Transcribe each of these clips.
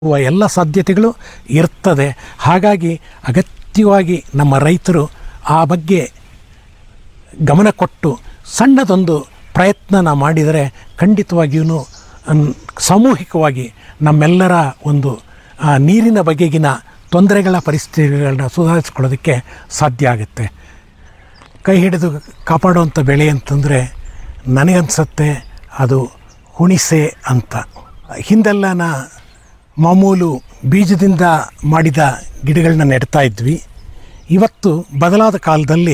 ಹುವ ಎಲ್ಲ ಸಾಧ್ಯತೆಗಳು ಇರ್ತದೆ ಹಾಗಾಗಿ ಅಗತ್ಯವಾಗಿ ನಮ್ಮ ರೈತರು ಆ ಬಗ್ಗೆ ಗಮನ ಕೊಟ್ಟು ಸಣ್ಣದೊಂದು ಪ್ರಯತ್ನನ ಮಾಡಿದರೆ ಖಂಡಿತವಾಗಿಯೂ ಸಾಮೂಹಿಕವಾಗಿ ನಮ್ಮೆಲ್ಲರ ಒಂದು ಆ, ನೀರಿನ ಬಗೆಗಿನ ತೊಂದರೆಗಳ ಪರಿಸ್ಥಿತಿಗಳನ್ನ ಸುಧಾರಿಸ್ಕೊಳ್ಳೋದಕ್ಕೆ ಸಾಧ್ಯ ಆಗುತ್ತೆ ಕೈ ಹಿಡಿದು ಕಾಪಾಡುವಂಥ ಬೆಳೆ ಅಂತಂದರೆ ನನಗನ್ಸುತ್ತೆ ಅದು ಹುಣಿಸೆ ಅಂತ ಹಿಂದೆಲ್ಲ ನಾ ಮಾಮೂಲು ಬೀಜದಿಂದ ಮಾಡಿದ ಗಿಡಗಳನ್ನ ನೆಡ್ತಾ ಇದ್ವಿ ಇವತ್ತು ಬದಲಾದ ಕಾಲದಲ್ಲಿ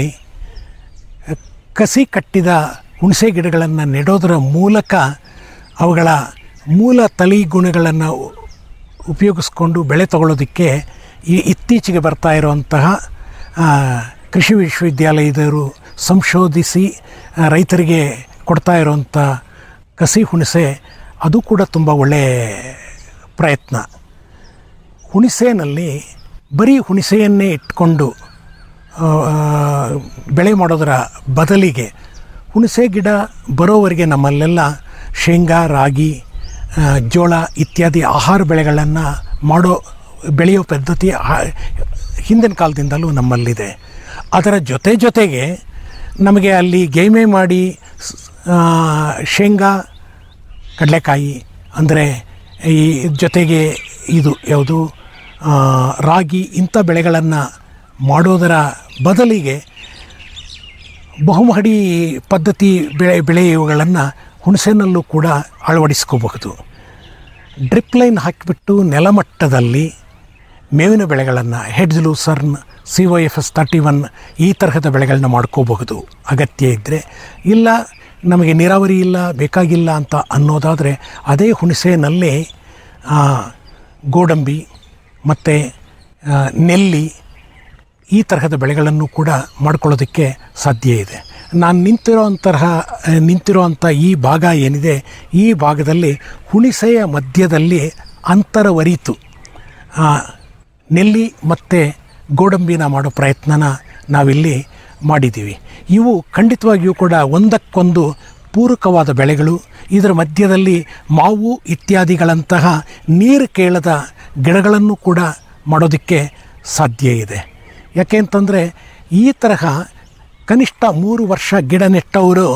ಕಸಿ ಕಟ್ಟಿದ ಹುಣಸೆ ಗಿಡಗಳನ್ನು ನೆಡೋದರ ಮೂಲಕ ಅವುಗಳ ಮೂಲ ತಳಿ ಗುಣಗಳನ್ನು ಉಪಯೋಗಿಸ್ಕೊಂಡು ಬೆಳೆ ತಗೊಳ್ಳೋದಕ್ಕೆ ಈ ಇತ್ತೀಚೆಗೆ ಬರ್ತಾ ಇರುವಂತಹ ಆ, ಕೃಷಿ ವಿಶ್ವವಿದ್ಯಾಲಯದವರು ಸಂಶೋಧಿಸಿ ಆ, ರೈತರಿಗೆ ಕೊಡ್ತಾ ಇರುವಂಥ ಕಸಿ ಹುಣಸೆ ಅದು ಕೂಡ ತುಂಬ ಒಳ್ಳೆಯ ಪ್ರಯತ್ನ ಹುಣಿಸೆನಲ್ಲಿ ಬರೀ ಹುಣಿಸೆಯನ್ನೇ ಇಟ್ಕೊಂಡು ಆ, ಬೆಳೆ ಮಾಡೋದರ ಬದಲಿಗೆ ಹುಣಸೆ ಗಿಡ ಬರೋವರೆಗೆ ನಮ್ಮಲ್ಲೆಲ್ಲ ಶೇಂಗಾ ರಾಗಿ ಆ, ಜೋಳ ಇತ್ಯಾದಿ ಆಹಾರ ಬೆಳೆಗಳನ್ನು ಮಾಡೋ ಬೆಳೆಯೋ ಪದ್ಧತಿ ಆ- ಹಿಂದಿನ ಕಾಲದಿಂದಲೂ ನಮ್ಮಲ್ಲಿದೆ ಅದರ ಜೊತೆ ಜೊತೆಗೆ ನಮಗೆ ಅಲ್ಲಿ ಗೇಮೆ ಮಾಡಿ ಸ್- ಆ, ಶೇಂಗಾ ಕಡಲೆಕಾಯಿ ಅಂದರೆ ಈ ಜೊತೆಗೆ ಇದು ಯಾವುದು ಆ, ರಾಗಿ ಇಂಥ ಬೆಳೆಗಳನ್ನು ಮಾಡೋದರ ಬದಲಿಗೆ ಬಹುಮಹಡಿ ಪದ್ಧತಿ ಬೆಳೆ ಬೆಳೆಯುವುಗಳನ್ನು ಹುಣಸೆನಲ್ಲೂ ಕೂಡ ಅಳವಡಿಸ್ಕೋಬಹುದು ಡ್ರಿಪ್ ಲೈನ್ ಹಾಕಿಬಿಟ್ಟು ನೆಲಮಟ್ಟದಲ್ಲಿ ಮೇವಿನ ಬೆಳೆಗಳನ್ನು hedge lucerne C O F S thirty one ಈ ತರಹದ ಬೆಳೆಗಳನ್ನ ಮಾಡ್ಕೋಬಹುದು ಅಗತ್ಯ ಇದ್ದರೆ ಇಲ್ಲ ನಮಗೆ ನೀರಾವರಿ ಇಲ್ಲ ಬೇಕಾಗಿಲ್ಲ ಅಂತ ಅನ್ನೋದಾದರೆ ಅದೇ ಹುಣಸೆನಲ್ಲಿ ಆ, ಗೋಡಂಬಿ ಮತ್ತು ನೆಲ್ಲಿ ಈ ತರಹದ ಬೆಳೆಗಳನ್ನು ಕೂಡ ಮಾಡ್ಕೊಳ್ಳೋದಕ್ಕೆ ಸಾಧ್ಯ ಇದೆ ನಾನು ನಿಂತಿರೋಂತಹ ನಿಂತಿರೋಂಥ ಈ ಭಾಗ ಏನಿದೆ ಈ ಭಾಗದಲ್ಲಿ ಹುಣಿಸೆಯ ಮಧ್ಯದಲ್ಲಿ ಅಂತರವರಿತು ಆ, ನೆಲ್ಲಿ ಮತ್ತು ಗೋಡಂಬಿನ ಮಾಡೋ ಪ್ರಯತ್ನನ ನಾವಿಲ್ಲಿ ಮಾಡಿದ್ದೀವಿ ಇವು ಖಂಡಿತವಾಗಿಯೂ ಕೂಡ ಒಂದಕ್ಕೊಂದು ಪೂರಕವಾದ ಬೆಳೆಗಳು ಇದರ ಮಧ್ಯದಲ್ಲಿ ಮಾವು ಇತ್ಯಾದಿಗಳಂತಹ ನೀರು ಕೇಳದ ಗಿಡಗಳನ್ನು ಕೂಡ ಮಾಡೋದಕ್ಕೆ ಸಾಧ್ಯ ಇದೆ ಯಾಕೆ ಅಂತಂದರೆ ಈ ತರಹ ಕನಿಷ್ಠ ಮೂರು ವರ್ಷ ಗಿಡ ನೆಟ್ಟವರು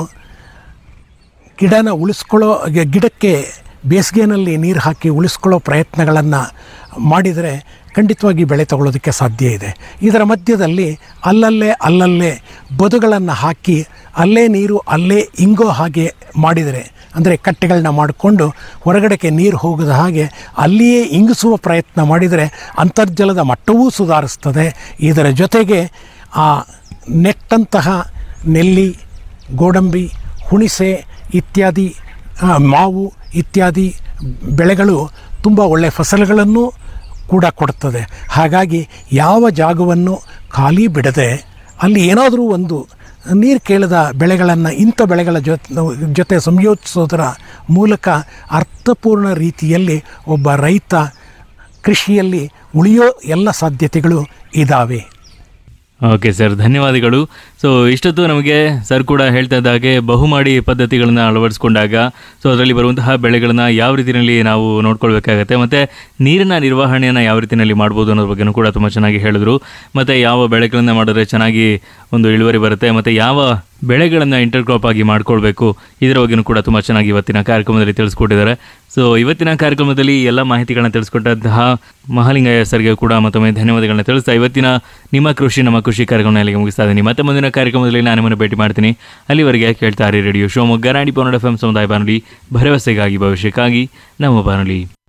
ಗಿಡನ ಉಳಿಸ್ಕೊಳ್ಳೋ ಗಿ- ಗಿಡಕ್ಕೆ ಬೇಸಿಗೆನಲ್ಲಿ ನೀರು ಹಾಕಿ ಉಳಿಸ್ಕೊಳ್ಳೋ ಪ್ರಯತ್ನಗಳನ್ನು ಮಾಡಿದರೆ ಖಂಡಿತವಾಗಿ ಬೆಳೆ ತಗೊಳ್ಳೋದಕ್ಕೆ ಸಾಧ್ಯ ಇದೆ ಇದರ ಮಧ್ಯದಲ್ಲಿ ಅಲ್ಲಲ್ಲೇ ಅಲ್ಲಲ್ಲೇ ಬದುಗಳನ್ನು ಹಾಕಿ ಅಲ್ಲೇ ನೀರು ಅಲ್ಲೇ ಇಂಗೋ ಹಾಗೆ ಮಾಡಿದರೆ ಅಂದರೆ ಕಟ್ಟೆಗಳನ್ನ ಮಾಡಿಕೊಂಡು ಹೊರಗಡೆಗೆ ನೀರು ಹೋಗದ ಹಾಗೆ ಅಲ್ಲಿಯೇ ಇಂಗಿಸುವ ಪ್ರಯತ್ನ ಮಾಡಿದರೆ ಅಂತರ್ಜಲದ ಮಟ್ಟವೂ ಸುಧಾರಿಸ್ತದೆ ಇದರ ಜೊತೆಗೆ ಆ ನೆಟ್ಟಂತಹ ನೆಲ್ಲಿ ಗೋಡಂಬಿ ಹುಣಿಸೆ ಇತ್ಯಾದಿ ಆ, ಮಾವು ಇತ್ಯಾದಿ ಬೆಳೆಗಳು ತುಂಬ ಒಳ್ಳೆಯ ಫಸಲುಗಳನ್ನು ಕೂಡ ಕೊಡ್ತದೆ ಹಾಗಾಗಿ ಯಾವ ಜಾಗವನ್ನು ಖಾಲಿ ಬಿಡದೆ ಅಲ್ಲಿ ಏನಾದರೂ ಒಂದು ನೀರು ಕೇಳದ ಬೆಳೆಗಳನ್ನು ಇಂಥ ಬೆಳೆಗಳ ಜೊತೆ ಜೊತೆ ಸಂಯೋಜಿಸೋದರ ಮೂಲಕ ಅರ್ಥಪೂರ್ಣ ರೀತಿಯಲ್ಲಿ ಒಬ್ಬ ರೈತ ಕೃಷಿಯಲ್ಲಿ ಉಳಿಯೋ ಎಲ್ಲ ಸಾಧ್ಯತೆಗಳು ಇದ್ದಾವೆ ಓಕೆ ಸರ್ ಧನ್ಯವಾದಗಳು ಸೊ ಇಷ್ಟೊತ್ತು ನಮಗೆ ಸರ್ ಕೂಡ ಹೇಳ್ತಾ ಇದ್ದ ಹಾಗೆ ಬಹುಮಾಡಿ ಪದ್ಧತಿಗಳನ್ನು ಅಳವಡಿಸ್ಕೊಂಡಾಗ ಸೊ ಅದರಲ್ಲಿ ಬರುವಂತಹ ಬೆಳೆಗಳನ್ನ ಯಾವ ರೀತಿಯಲ್ಲಿ ನಾವು ನೋಡ್ಕೊಳ್ಬೇಕಾಗತ್ತೆ ಮತ್ತು ನೀರಿನ ನಿರ್ವಹಣೆಯನ್ನು ಯಾವ ರೀತಿಯಲ್ಲಿ ಮಾಡ್ಬೋದು ಅನ್ನೋದ್ರ ಬಗ್ಗೆನೂ ಕೂಡ ತುಂಬ ಚೆನ್ನಾಗಿ ಹೇಳಿದ್ರು ಮತ್ತು ಯಾವ ಬೆಳೆಗಳನ್ನು ಮಾಡಿದ್ರೆ ಚೆನ್ನಾಗಿ ಒಂದು ಇಳುವರಿ ಬರುತ್ತೆ ಮತ್ತು ಯಾವ ಬೆಳೆಗಳನ್ನು ಇಂಟರ್ ಕ್ರಾಪ್ ಆಗಿ ಮಾಡ್ಕೊಳ್ಬೇಕು ಇದರ ಬಗ್ಗೆನೂ ಕೂಡ ತುಂಬ ಚೆನ್ನಾಗಿ ಇವತ್ತಿನ ಕಾರ್ಯಕ್ರಮದಲ್ಲಿ ತಿಳಿಸ್ಕೊಟ್ಟಿದ್ದಾರೆ ಸೊ ಇವತ್ತಿನ ಕಾರ್ಯಕ್ರಮದಲ್ಲಿ ಎಲ್ಲ ಮಾಹಿತಿಗಳನ್ನ ತಿಳಿಸ್ಕೊಟ್ಟಂತಹ ಮಹಾಲಿಂಗಯ್ಯ ಸರ್ಗೆ ಕೂಡ ಮತ್ತೊಮ್ಮೆ ಧನ್ಯವಾದಗಳನ್ನ ತಿಳಿಸ್ತಾ ಇವತ್ತಿನ ನಿಮ್ಮ ಕೃಷಿ ನಮ್ಮ ಕೃಷಿ ಕಾರ್ಯಕ್ರಮ ಇಲ್ಲಿಗೆ ಮುಗಿಸ್ತಾ ಇದ್ದೀನಿ ಮತ್ತೆ ಮುಂದಿನ ಕಾರ್ಯಕ್ರಮದಲ್ಲಿ ನಾನು ನಿಮ್ಮನ್ನು ಭೇಟಿ ಮಾಡ್ತೀನಿ ಅಲ್ಲಿವರೆಗೆ ಕೇಳ್ತಾ ಇರಿ ರೇಡಿಯೋ ಶಿವಮೊಗ್ಗ ರಾಣಿ ಪೌನಡ್ ಎಫ್ ಎಂ ಸಮುದಾಯ ಬಾನುಲಿ ಭರವಸೆಗಾಗಿ ಭವಿಷ್ಯಕ್ಕಾಗಿ ನಮ್ಮ ಬಾನುಲಿ